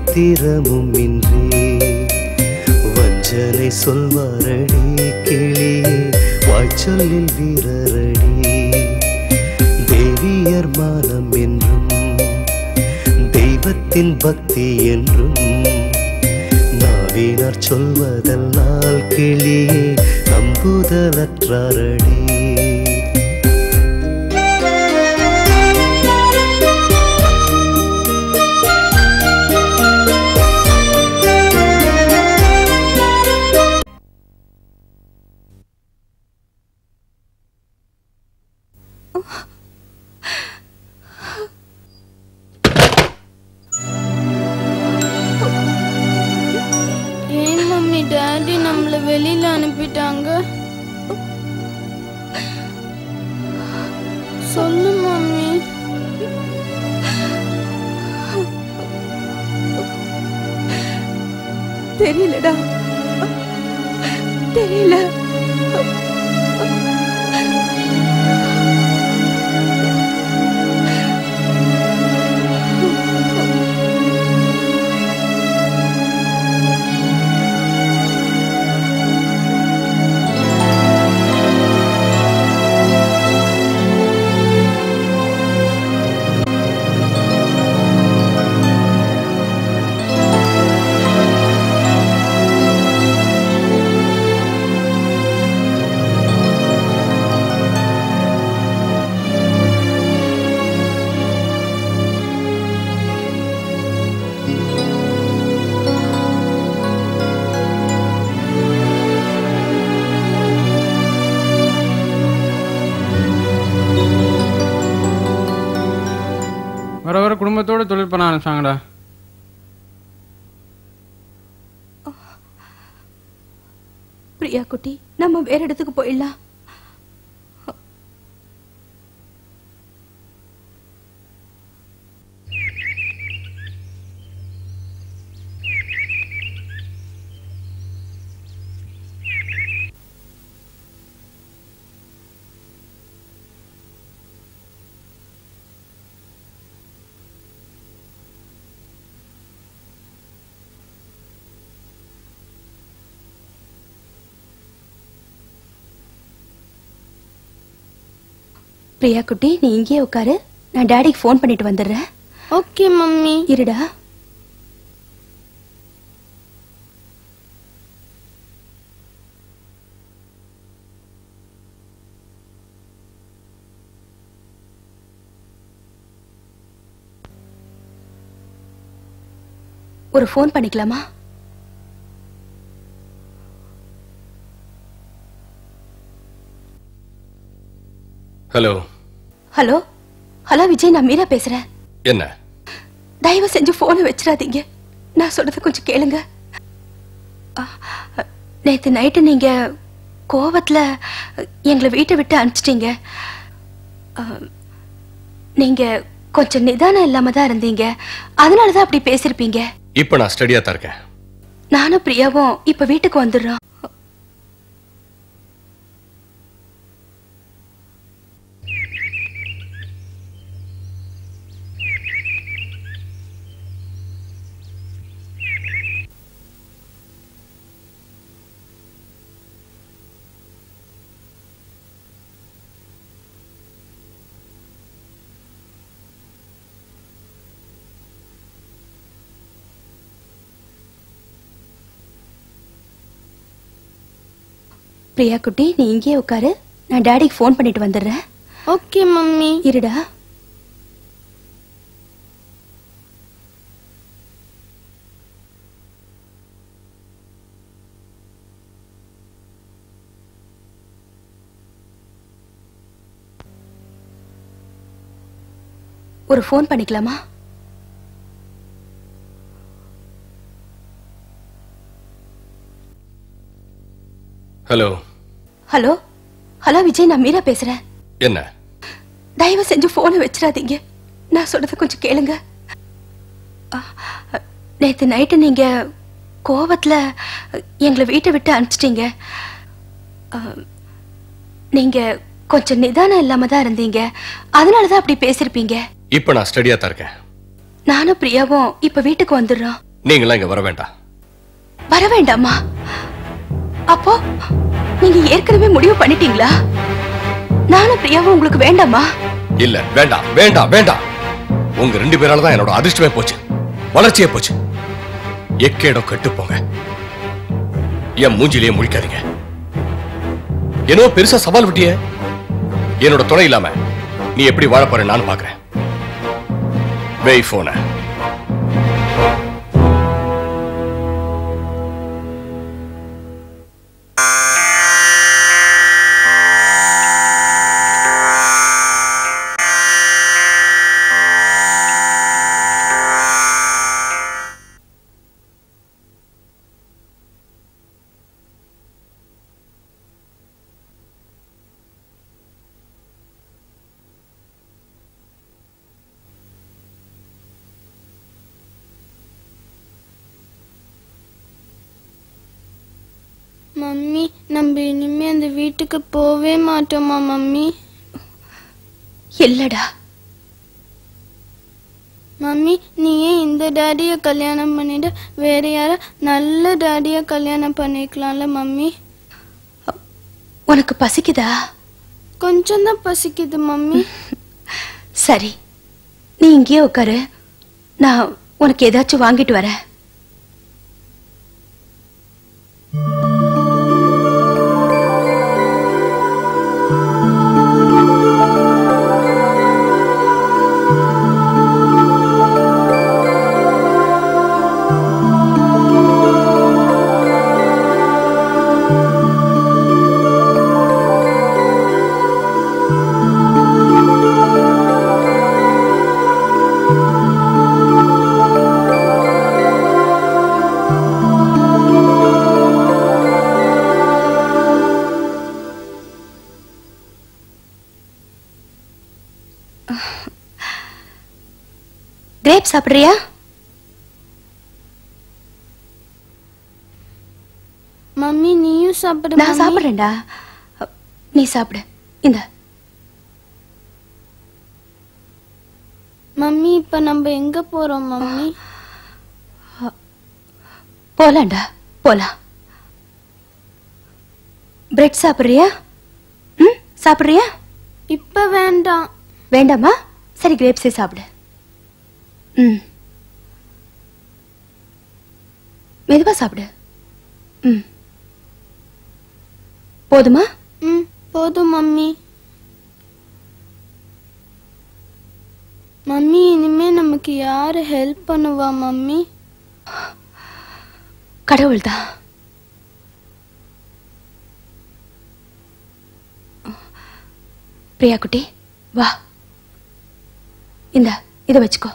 சரித்திரமும் இன்றி வஞ்சனை சொல்வாரடி கிளியே வாய்ச்சொல்லில் வீரரடி தேவியர் மானம் என்றும் தெய்வத்தின் பக்தி என்றும் நாவினார் சொல்வதல்லால் கிளியே நம்புதலற்றாரடி ஏன் மம்மி டாடி நம்மள வெளியில அனுப்பிட்டாங்க சொல்லு மம்மி தெரியலடா தெரியல வர வர குடும்பத்தோட தொழில் பண்ண ஆரம்பிச்சாங்கடா பிரியா குட்டி நம்ம வேற இடத்துக்கு போயிடலாம் பிரியா குட்டி நீ இங்கேயே உட்காரு நான் டாடிக்கு ஃபோன் பண்ணிட்டு வந்துடுறேன் ஓகே மம்மி இருடா ஒரு ஃபோன் பண்ணிக்கலாமா ஹலோ ஹலோ ஹலோ விஜய் நான் மீரா பேசுறேன் என்ன தயவு செஞ்சு போனை வச்சிடாதீங்க நான் சொல்றத கொஞ்சம் கேளுங்க அ, அ, நேத்து நைட்டு நீங்க கோவத்துல எங்களை வீட்டை விட்டு அனுப்பிச்சிட்டீங்க அ, நீங்க கொஞ்சம் நிதானம் இல்லாம தான் இருந்தீங்க அதனாலதான் அப்படி பேசிருப்பீங்க இப்போ நான் ஸ்டடியா தான் இருக்கேன் நானும் பிரியாவும் இப்ப வீட்டுக்கு வந்துடுறோம் பிரியா குட்டி நீ இங்கேயே உட்காரு நான் டாடிக்கு ஃபோன் பண்ணிட்டு வந்துடுறேன் ஓகே மம்மி இருடா ஒரு ஃபோன் பண்ணிக்கலாமா ஹலோ ஹலோ ஹலோ விஜய் நான் மீரா பேசுறேன் என்ன தயவு செஞ்சு போனை வச்சிடாதீங்க நான் சொல்றத கொஞ்சம் கேளுங்க அ, அ, நேத்து நைட்டு நீங்க கோவத்துல எங்களை வீட்டை விட்டு அனுப்பிச்சிட்டீங்க அ, நீங்க கொஞ்சம் நிதானம் இல்லாம தான் இருந்தீங்க அதனாலதான் அப்படி பேசிருப்பீங்க இப்போ நான் ஸ்டடியா தான் இருக்கேன் நானும் பிரியாவும் இப்ப வீட்டுக்கு வந்துடுறோம் நீங்களாம் இங்க வர வேண்டாம் வர வேண்டாமா அப்போ நீங்க ஏற்கனவே முடிவு பண்ணிட்டீங்களா நானும் பிரியாவும் உங்களுக்கு வேண்டாமா இல்ல வேண்டாம் வேண்டாம் வேண்டாம் உங்க ரெண்டு பேரால தான் என்னோட அதிர்ஷ்டமே போச்சு வளர்ச்சியே போச்சு எக்கேடம் கெட்டு போங்க என் மூஞ்சிலேயே முழிக்காதீங்க என்னோ பெருசா சவால் விட்டியே என்னோட துணை இல்லாம நீ எப்படி வாழ போற நான் பாக்குறேன் வெய் போன மம்மி நம்ம இனிமே அந்த வீட்டுக்கு போவே மாட்டோமா மம்மி இல்லடா மம்மி நீ ஏன் இந்த டாடிய கல்யாணம் பண்ணிட்டு வேற யார நல்ல டாடிய கல்யாணம் பண்ணிக்கலாம்ல மம்மி உனக்கு பசிக்குதா கொஞ்சம் தான் பசிக்குது மம்மி சரி நீ இங்கேயே உட்காரு நான் உனக்கு ஏதாச்சும் வாங்கிட்டு வரேன் கிரேப் சாப்பிடுறியா மம்மி நீயும் சாப்பிடு நான் மம்மி. சாப்பிடுறேன்டா நீ சாப்பிடு இந்த மம்மி இப்ப நம்ம எங்க போறோம் மம்மி போலாம்டா போலாம் பிரெட் சாப்பிடுறியா ம் சாப்பிடுறியா இப்ப வேண்டாம் வேண்டாமா சரி கிரேப்ஸே சாப்பிடு ம் மெதுவா சாப்பிடு ம் போதுமா ம் போதும் மம்மி மம்மி இனிமே நமக்கு யாரு ஹெல்ப் பண்ணுவா மம்மி கடவுள் தான் பிரியா குட்டி வா இந்த இத வச்சுக்கோ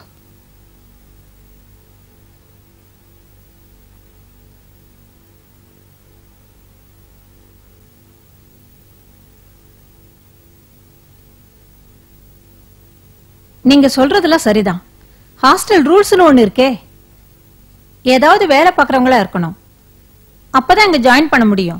நீங்க சொல்றதெல்லாம் சரிதான் ஹாஸ்டல் ரூல்ஸ்னு ஒண்ணு இருக்கே ஏதாவது வேலை பார்க்கறவங்களா இருக்கணும் அப்பதான் இங்க ஜாயின் பண்ண முடியும்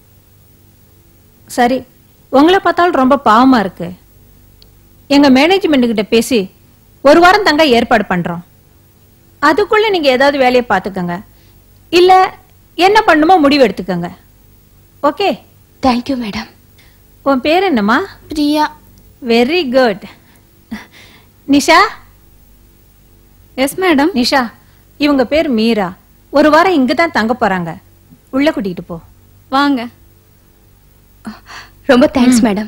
சரி உங்களை பார்த்தாலும் ரொம்ப பாவமா இருக்கு எங்க மேனேஜ்மெண்ட் கிட்ட பேசி ஒரு வாரம் தங்க ஏற்பாடு பண்றோம் அதுக்குள்ள நீங்க ஏதாவது வேலையை பார்த்துக்கங்க இல்ல என்ன பண்ணுமோ முடிவு எடுத்துக்கங்க ஓகே தேங்க்யூ மேடம் உன் பேர் என்னம்மா Priya very good Nisha yes madam Nisha இவங்க பேர் மீரா ஒரு வாரம் இங்க தான் தங்க போறாங்க உள்ள கூட்டிட்டு போ வாங்க ரொம்ப தேங்க்ஸ் மேடம்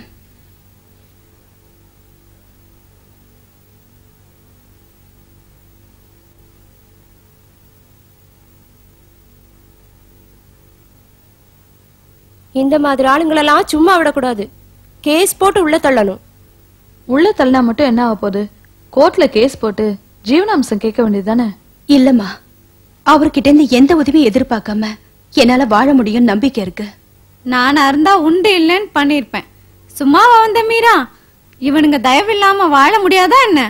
இந்த மாதிரி ஆளுங்களெல்லாம் சும்மா விடக்கூடாது கேஸ் போட்டு உள்ள தள்ளணும் உள்ள தள்ளினா மட்டும் என்ன ஆக போகுது கோர்ட்ல கேஸ் போட்டு ஜீவனாம்சம் கேட்க வேண்டியது தானே இல்லம்மா அவர்கிட்ட இருந்து எந்த உதவியும் எதிர்பார்க்காம என்னால வாழ முடியும் நம்பிக்கை இருக்கு நானா இருந்தா உண்டு இல்லைன்னு பண்ணிருப்பேன் சும்மாவா வந்த மீரா இவனுங்க தயவில்லாம வாழ முடியாதா என்ன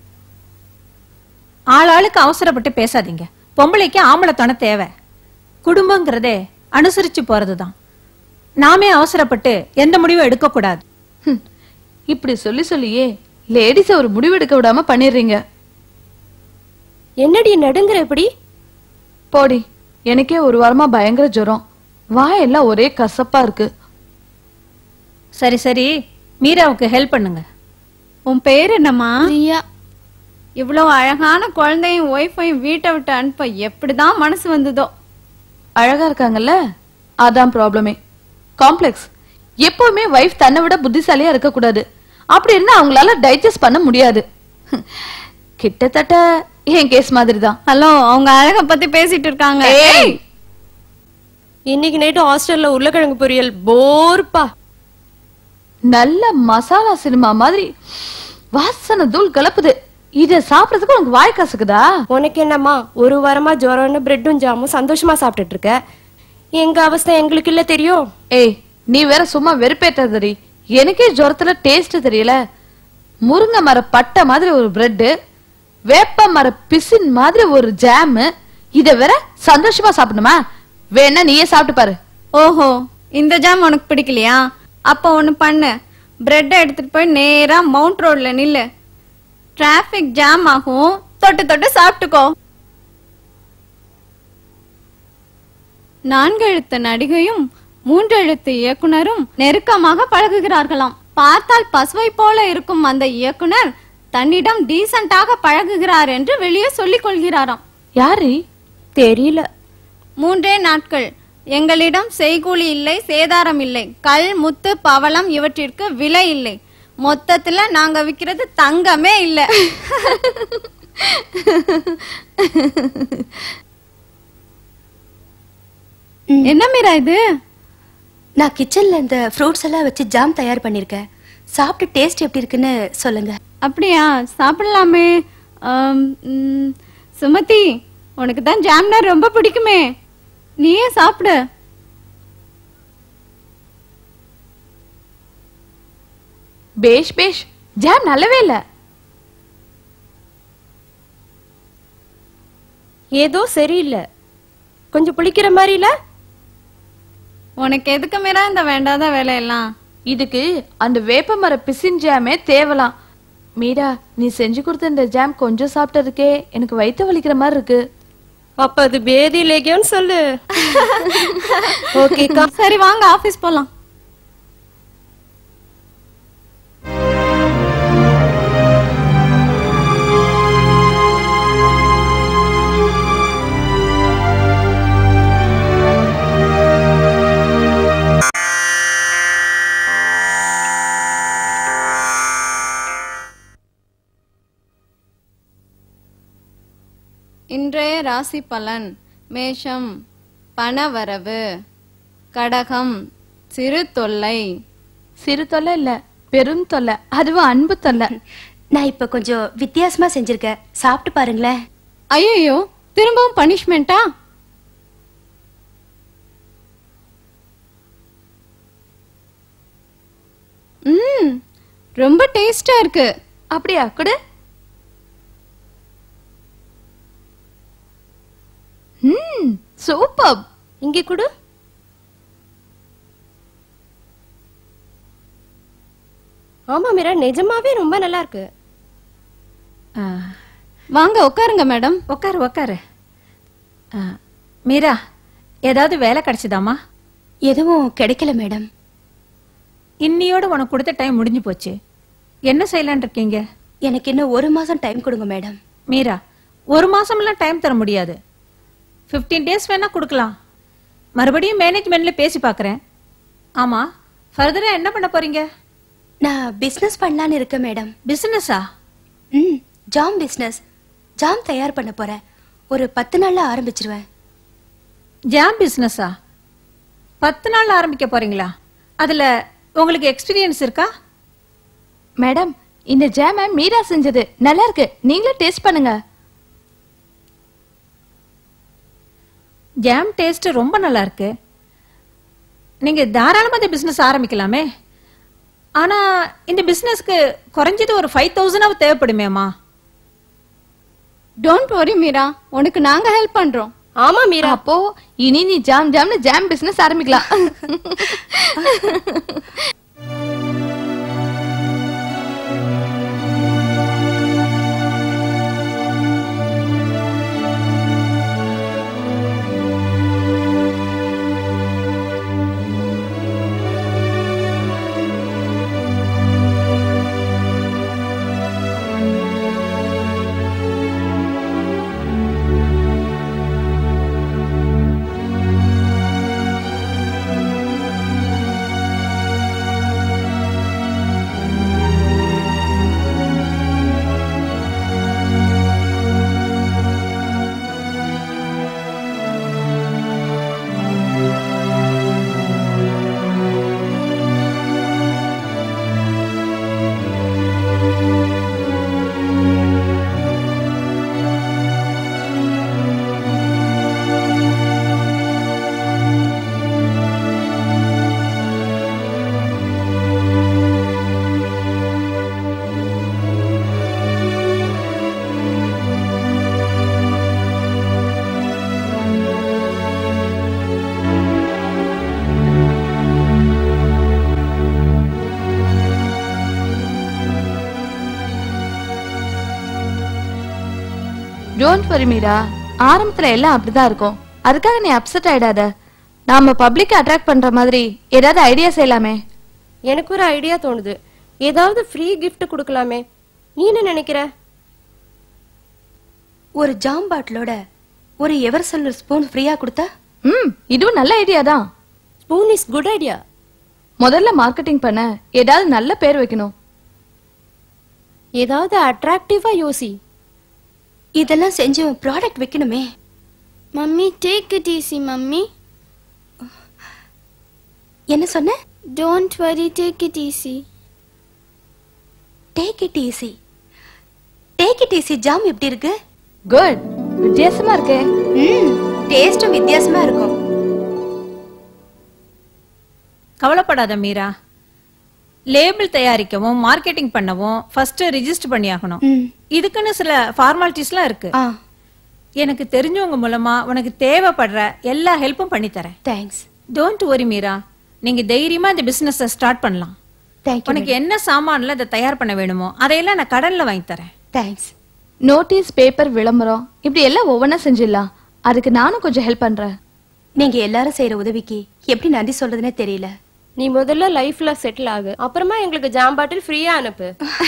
ஆளாளுக்கு அவசரப்பட்டு பேசாதீங்க பொம்பளைக்கு ஆம்பளை துணை தேவை குடும்பங்கிறதே அனுசரிச்சு போறதுதான் நாமே அவசரப்பட்டு எந்த முடிவும் எடுக்க கூடாது ஹம், இப்படி சொல்லி சொல்லியே லேடிஸ ஒரு முடிவெடுக்க விடாம பண்ணிடுறீங்க என்னடி நடுங்குற எப்படி போடி எனக்கே ஒரு வாரமா பயங்கர ஜுரம் வாயெல்லாம் ஒரே கசப்பா இருக்கு சரி சரி மீராவுக்கு ஹெல்ப் பண்ணுங்க உன் பேர் என்னம்மா பிரியா இவ்வளவு அழகான குழந்தையும் ஒய்ஃபையும் வீட்டை விட்டு அனுப்ப எப்படிதான் மனசு வந்ததோ அழகா இருக்காங்கல்ல அதான் ப்ராப்ளமே காம்ப்ளெக்ஸ் எப்பவுமே வைஃப் தன்னை விட புத்திசாலியா இருக்க கூடாது அப்படி இருந்தா அவங்களால டைஜஸ்ட் பண்ண முடியாது கிட்டத்தட்ட என் கேஸ் மாதிரி தான் ஹலோ அவங்க அழக பத்தி பேசிட்டு இருக்காங்க ஏய். இன்னைக்கு நைட்டு ஹாஸ்டல்ல உருளைக்கிழங்கு பொரியல் போர்ப்பா நல்ல மசாலா சினிமா மாதிரி வாசனை தூள் கலப்புது இத சாப்பிடறதுக்கு உனக்கு வாய் கசக்குதா உனக்கு என்னம்மா ஒரு வாரமா ஜுரம்னு பிரெட்டும் ஜாமும் சந்தோஷமா சாப்பிட்டுட்டு இருக்க எங்க அவஸ்தை எங்களுக்கு இல்ல தெரியும் ஏய் நீ வேற சும்மா வெறுப்பேற்றதடி எனக்கே ஜுரத்துல டேஸ்ட் தெரியல முருங்கை மர பட்டை மாதிரி ஒரு பிரெட் வேப்ப மர பிசின் மாதிரி ஒரு ஜாம் இத வேற சந்தோஷமா சாப்பிடணுமா வேணா நீயே சாப்பிட்டு பாரு ஓஹோ இந்த ஜாம் உனக்கு பிடிக்கலையா அப்ப ஒண்ணு பண்ணு பிரெட்டை எடுத்துட்டு போய் நேரா மவுண்ட் ரோட்ல நில்லு டிராபிக் ஜாம் ஆகும் தொட்டு தொட்டு சாப்பிட்டுக்கோ நான்கு எழுத்து நடிகையும் மூன்று எழுத்து இயக்குனரும் நெருக்கமாக பழகுகிறார்களாம் பார்த்தால் பசுவை போல இருக்கும் அந்த இயக்குனர் தன்னிடம் டீசென்ட்டாக பழகுகிறார் என்று வெளியே சொல்லிக் கொள்கிறாராம் யாரு தெரியல மூன்றே நாட்கள் எங்களிடம் செய்கூலி இல்லை சேதாரம் இல்லை கல் முத்து பவளம் இவற்றிற்கு விலை இல்லை மொத்தத்துல நாங்க விக்கிறது தங்கமே இல்ல என்ன மீரா இது நான் கிச்சன்ல இந்த ஃப்ரூட்ஸ் எல்லாம் வச்சு ஜாம் தயார் பண்ணிருக்கேன் சாப்பிட்டு டேஸ்ட் எப்படி இருக்குன்னு சொல்லுங்க அப்படியா சாப்பிடலாமே ஆம், ம், சுமதி உனக்கு தான் ஜாம்னா ரொம்ப பிடிக்குமே நீயே சாப்பிடு பேஷ் பேஷ் ஜாம் நல்லவே இல்ல ஏதோ சரியில்லை கொஞ்சம் புளிக்கிற மாதிரி இல்ல உனக்கு எதுக்கு மீரா இந்த வேண்டாத வேலையெல்லாம் இதுக்கு அந்த வேப்ப மர பிசின் ஜாமே தேவலாம் மீரா நீ செஞ்சு கொடுத்த இந்த ஜாம் கொஞ்சம் சாப்பிட்டதுக்கே எனக்கு வயித்து வலிக்கிற மாதிரி இருக்கு அப்ப அது பேதி லேகியோன்னு சொல்லு ஓகேக்கா சரி வாங்க ஆபீஸ் போலாம் இன்றைய ராசி பலன் மேஷம் பணவரவு கடகம் சிறு தொல்லை சிறு தொல்லை இல்ல பெரும் தொல்லை அதுவும் அன்பு தொல்லை நான் இப்ப கொஞ்சம் வித்தியாசமா செஞ்சிருக்கேன் சாப்பிட்டு பாருங்களேன் ஐயோ திரும்பவும் பனிஷ்மெண்டா ம் ரொம்ப டேஸ்டா இருக்கு அப்படியா கொடு ம் சூப்பர் இங்கே கொடு ஆமா மீரா நிஜமாவே ரொம்ப நல்லா இருக்கு வாங்க உட்காருங்க மேடம் உட்காரு உட்காரு ஆ, மீரா ஏதாவது வேலை கிடைச்சதாமா எதுவும் கிடைக்கல மேடம் இன்னியோட உனக்கு கொடுத்த டைம் முடிஞ்சு போச்சு என்ன செய்யலான் இருக்கீங்க எனக்கு இன்னும் ஒரு மாசம் டைம் கொடுங்க மேடம் மீரா ஒரு மாசம்லாம் டைம் தர முடியாது 15 டேஸ் வேணா கொடுக்கலாம் மறுபடியும் மேனேஜ்மெண்ட்ல பேசி பார்க்கறேன் ஆமா ஃபர்தரா என்ன பண்ண போறீங்க நான் பிசினஸ் பண்ணலான்னு இருக்கேன் மேடம் பிசினஸா ம் ஜாம் பிசினஸ் ஜாம் தயார் பண்ண போறேன் ஒரு பத்து நாள்ல ஆரம்பிச்சிருவேன் ஜாம் பிசினஸா பத்து நாள் ஆரம்பிக்க போறீங்களா அதுல உங்களுக்கு எக்ஸ்பீரியன்ஸ் இருக்கா மேடம் இந்த ஜாம மீரா செஞ்சது நல்லா இருக்கு நீங்களும் டேஸ்ட் பண்ணுங்க ஜாம் டேஸ்ட் ரொம்ப நல்லா இருக்கு நீங்க தாராளமா இந்த பிசினஸ் ஆரம்பிக்கலாமே ஆனா இந்த பிசினஸ்க்கு குறைஞ்சது ஒரு five thousand தேவைப்படுமேம்மா don't worry Meera உனக்கு நாங்க ஹெல்ப் பண்றோம் ஆமா மீரா அப்போ இனி நீ ஜாம் ஜாம்னு ஜாம் பிசினஸ் ஆரம்பிக்கலாம் டோன்ட் வரி மீரா ஆரம்பத்துல எல்லாம் அப்படிதான் இருக்கும் அதுக்காக நீ அப்செட் ஆயிடாத நாம பப்ளிக் அட்ராக்ட் பண்ற மாதிரி ஏதாவது ஐடியா செய்யலாமே எனக்கு ஒரு ஐடியா தோணுது ஏதாவது ஃப்ரீ gift கொடுக்கலாமே நீ என்ன நினைக்கிற ஒரு ஜாம் பாட்டிலோட ஒரு எவர் சில்வர் ஸ்பூன் ஃப்ரீயா கொடுத்தா ம் இதுவும் நல்ல ஐடியா தான் ஸ்பூன் இஸ் குட் ஐடியா முதல்ல மார்க்கெட்டிங் பண்ண ஏதாவது நல்ல பேர் வைக்கணும் ஏதாவது அட்ராக்டிவா யோசி இதெல்லாம் செஞ்சு ப்ராடக்ட் வைக்கணுமே mummy take it easy mummy என்ன சொன்ன don't worry take it easy take it easy take it easy jam எப்படி இருக்கு குட் வித்தியாசமா இருக்கே ம் டேஸ்டும் வித்தியாசமா இருக்கும் கவலைப்படாத மீரா லேபிள் தயாரிக்கவும் மார்க்கெட்டிங் பண்ணவும் ஃபர்ஸ்ட் ரிஜிஸ்டர் பண்ணியாகணும் ம். இதுக்குன்னு சில ஃபார்மாலிட்டிஸ்லாம் இருக்கு ஆ எனக்கு தெரிஞ்சவங்க மூலமா உனக்கு தேவைப்படுற எல்லா ஹெல்ப்பும் பண்ணி தரேன் தேங்க்ஸ் டோன்ட் worry மீரா நீங்க தைரியமா இந்த பிசினஸ் ஸ்டார்ட் பண்ணலாம் தேங்க்யூ உனக்கு என்ன சாமான்ல இதை தயார் பண்ண வேணுமோ அதையெல்லாம் நான் கடன்ல வாங்கி தரேன் தேங்க்ஸ் நோட்டீஸ் பேப்பர் விளம்பரம் இப்படி எல்லாம் ஒவ்வொன்றா செஞ்சிடலாம் அதுக்கு நானும் கொஞ்சம் ஹெல்ப் பண்றேன் நீங்க எல்லாரும் செய்யற உதவிக்கு எப்படி நன்றி சொல்றதுனே தெரியல நீ முதல்ல லைஃப்ல செட்டில் ஆகு அப்புறமா எங்களுக்கு ஜாம் பாட்டில் ஃப்ரீயா அனுப்பு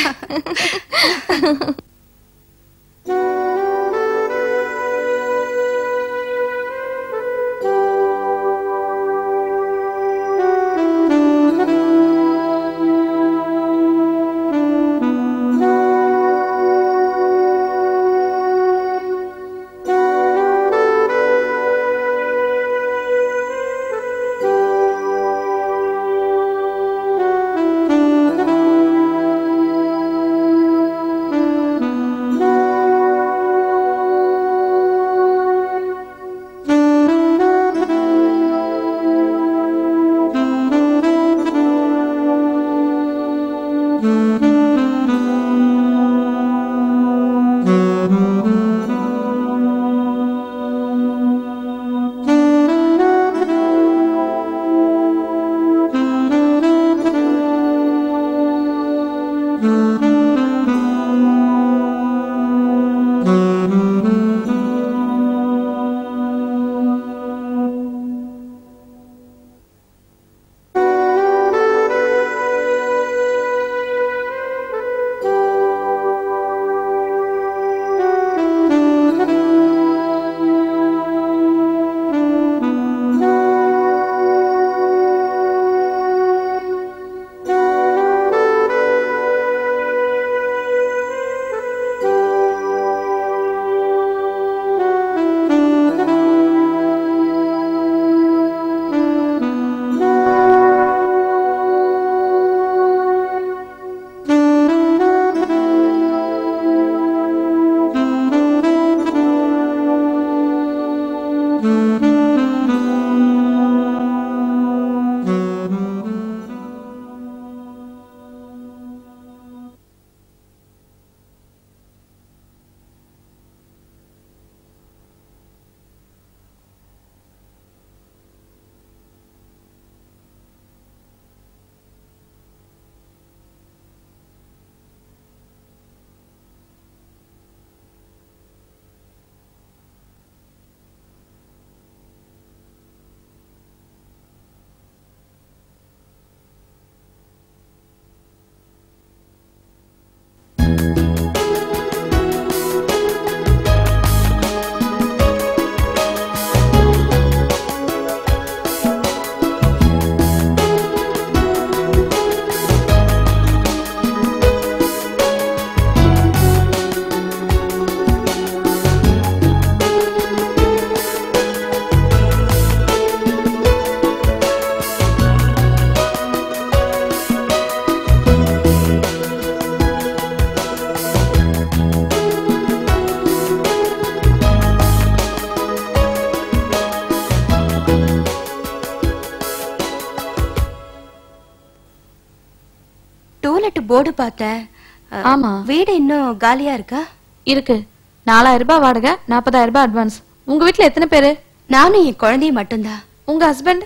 டூலெட் போர்டு பார்த்தேன் அஹ், ஆமா. வீடு இன்னும் காலியா இருக்கா இருக்கு நாலாயிரம் ரூபாய் வாடகை நாற்பதாயிரம் ரூபாய் அட்வான்ஸ் உங்க வீட்ல எத்தனை பேரு நானும் என் குழந்தையும் மட்டும்தான் உங்க ஹஸ்பண்ட்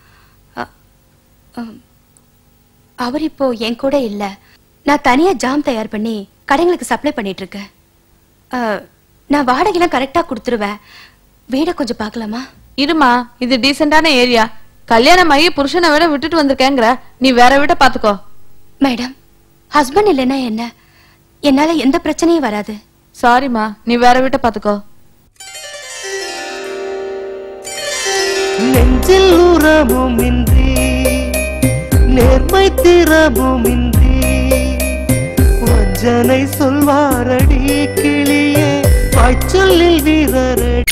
அவர் இப்போ என் கூட இல்ல நான் தனியா ஜாம் தயார் பண்ணி கடைங்களுக்கு சப்ளை பண்ணிட்டு இருக்கேன் அஹ், நான் வாடகைலாம் கரெக்டா கொடுத்துருவேன் வீட கொஞ்சம் பார்க்கலாமா இருமா இது டீசென்டான ஏரியா கல்யாணம் ஆகி புருஷனை விட விட்டுட்டு வந்திருக்கேங்கிற நீ வேற வீட்டை பாத்துக்கோ மேடம் ஹஸ்பண்ட் இல்லைன்னா என்ன என்னால எந்த பிரச்சனையும் வராது சாரிம்மா நீ வேற வீட்டை பாத்துக்கோ நெஞ்சில் உறவும் இன்றி நேர்மை திறமும் இன்றி வஞ்சனை சொல்வாரடி கிளியே வாய்ச்சொல்லில் வீரரடி